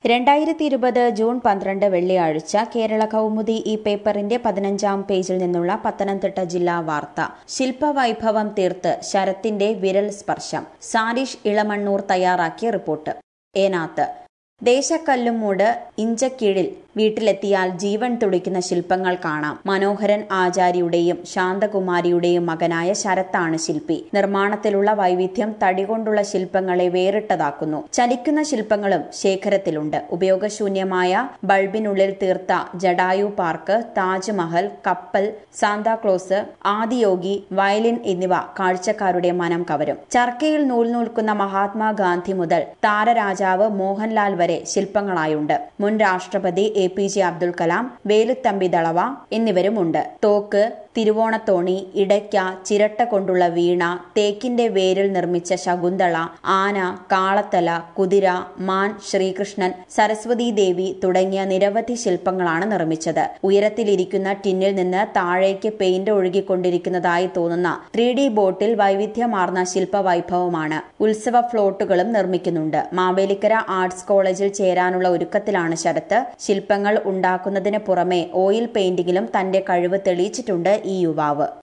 രണ്ടായിരത്തി ഇരുപത് ജൂൺ പന്ത്രണ്ട് വെള്ളിയാഴ്ച കേരള കൗമുദി ഈ പേപ്പറിന്റെ പതിനഞ്ചാം പേജിൽ നിന്നുള്ള പത്തനംതിട്ട ജില്ലാ വാർത്ത ശില്പവൈഭവം തീർത്ത് ശരത്തിന്റെ വിരൽ സ്പർശം സാരിഷ് ഇളമണ്ണൂർ തയ്യാറാക്കിയ റിപ്പോർട്ട് ഏനാത്ത് ദേശക്കല്ലുമൂട് ഇഞ്ചക്കീഴിൽ വീട്ടിലെത്തിയാൽ ജീവൻ തുടിക്കുന്ന ശില്പങ്ങൾ കാണാം മനോഹരൻ ആചാര്യയുടെയും ശാന്തകുമാരിയുടെയും മകനായ ശരത്താണ് ശില്പി നിർമ്മാണത്തിലുള്ള വൈവിധ്യം തടികൊണ്ടുള്ള ശില്പങ്ങളെ വേറിട്ടതാക്കുന്നു ചലിക്കുന്ന ശില്പങ്ങളും ശേഖരത്തിലുണ്ട് ഉപയോഗശൂന്യമായ ബൾബിനുള്ളിൽ തീർത്ത ജഡായു പാർക്ക് താജ്മഹൽ കപ്പൽ സാന്താക്ലോസ് ആദിയോഗി വയലിൻ എന്നിവ കാഴ്ചക്കാരുടെ മനം കവരും ചർക്കയിൽ നൂൽ നൂൽക്കുന്ന മഹാത്മാഗാന്ധി മുതൽ താരരാജാവ് മോഹൻലാൽ വരെ ശില്പങ്ങളായുണ്ട് മുൻ രാഷ്ട്രപതി A P J Abdul Kalam Velu Thampi Dalawa എന്നിവരുമുണ്ട് തോക്ക് തിരുവോണത്തോണി ഇടയ്ക്ക ചിരട്ട കൊണ്ടുള്ള വീണ തേക്കിന്റെ വേരിൽ നിർമ്മിച്ച ശകുന്തള ആന കാളത്തല കുതിര മാൻ ശ്രീകൃഷ്ണൻ സരസ്വതി ദേവി തുടങ്ങിയ നിരവധി ശില്പങ്ങളാണ് നിർമ്മിച്ചത് ഉയരത്തിലിരിക്കുന്ന ടിന്നിൽ നിന്ന് താഴേക്ക് പെയിന്റ് ഒഴുകിക്കൊണ്ടിരിക്കുന്നതായി തോന്നുന്ന ത്രീ ഡി ബോട്ടിൽ വൈവിധ്യമാർന്ന ശില്പവൈഭവമാണ് ഉത്സവ ഫ്ലോട്ടുകളും നിർമ്മിക്കുന്നുണ്ട് മാവേലിക്കര ആർട്സ് കോളേജിൽ ചേരാനുള്ള ഒരുക്കത്തിലാണ് ശരത്ത് ശില്പങ്ങൾ ഉണ്ടാക്കുന്നതിന് പുറമെ ഓയിൽ പെയിന്റിംഗിലും തന്റെ കഴിവ് തെളിയിച്ചിട്ടുണ്ട് ഈ യുവാവ്